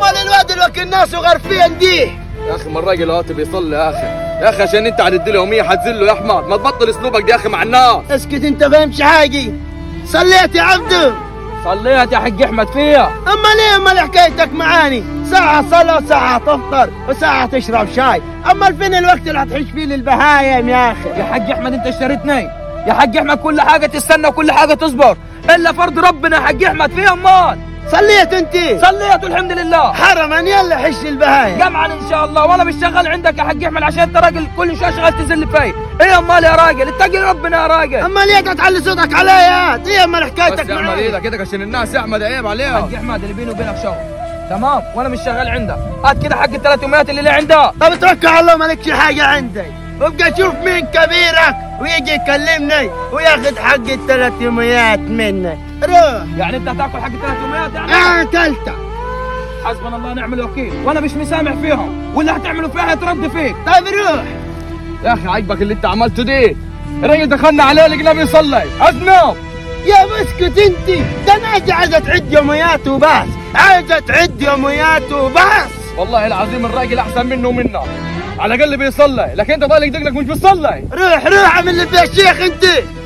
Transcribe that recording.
امال الواد اللي وكل الناس غرفين دي يا اخي ما الراجل اهو بيصلي يا اخي يا اخي عشان انت هتدي له يوميه حتذله يا احمد ما تبطل اسلوبك دي يا اخي مع الناس اسكت انت فهمش حاجه صليت يا عبدو صليت يا حق احمد فيها اما ليه امال حكايتك معاني ساعة صلاة وساعة تفطر وساعة تشرب شاي اما فين الوقت اللي هتعيش فيه للبهايم يا اخي يا حق احمد انت اشتريتني يا حق احمد كل حاجه تستنى وكل حاجه تصبر الا فرض ربنا يا حق احمد فيها امال صليت انت صليت والحمد لله حرما يلا حش البهايم جمعا ان شاء الله وانا مش شغال عندك يا حق احمد عشان انت راجل كل شويه شغال تزل فيا ايه امال يا راجل اتقي ربنا يا راجل اما ليه تعلي صوتك عليا ايه امال حكايتك بس اعمل معاي ايدك كده عشان الناس يا احمد عيب عليهم حق احمد اللي بيني وبينك شغل تمام وانا مش شغال عندك هات كده حق الثلاث يوميات اللي لي عندها طب توكل على الله مالكش حاجة عندي وابقى شوف مين كبيرك ويجي يكلمني وياخد حق الثلاث يوميات مني روح يعني انت هتاكل حق الثلاث يوميات يعني انا اكلتك حسبنا الله ونعم الوكيل وانا مش مسامح فيهم واللي هتعملوا فيها يترد فيك طيب روح يا اخي عاجبك اللي انت عملته دي الراجل دخلنا عليه لقيناه بيصلي اذنب يا مسكت انت ده انا اجي عايزه تعد يوميات وبس عايزه تعد يوميات وبس والله العظيم الراجل احسن منه ومنا على الاقل بيصلي لكن انت طالق دقنك مش بتصلي روح روح اعمل اللي فيها الشيخ انت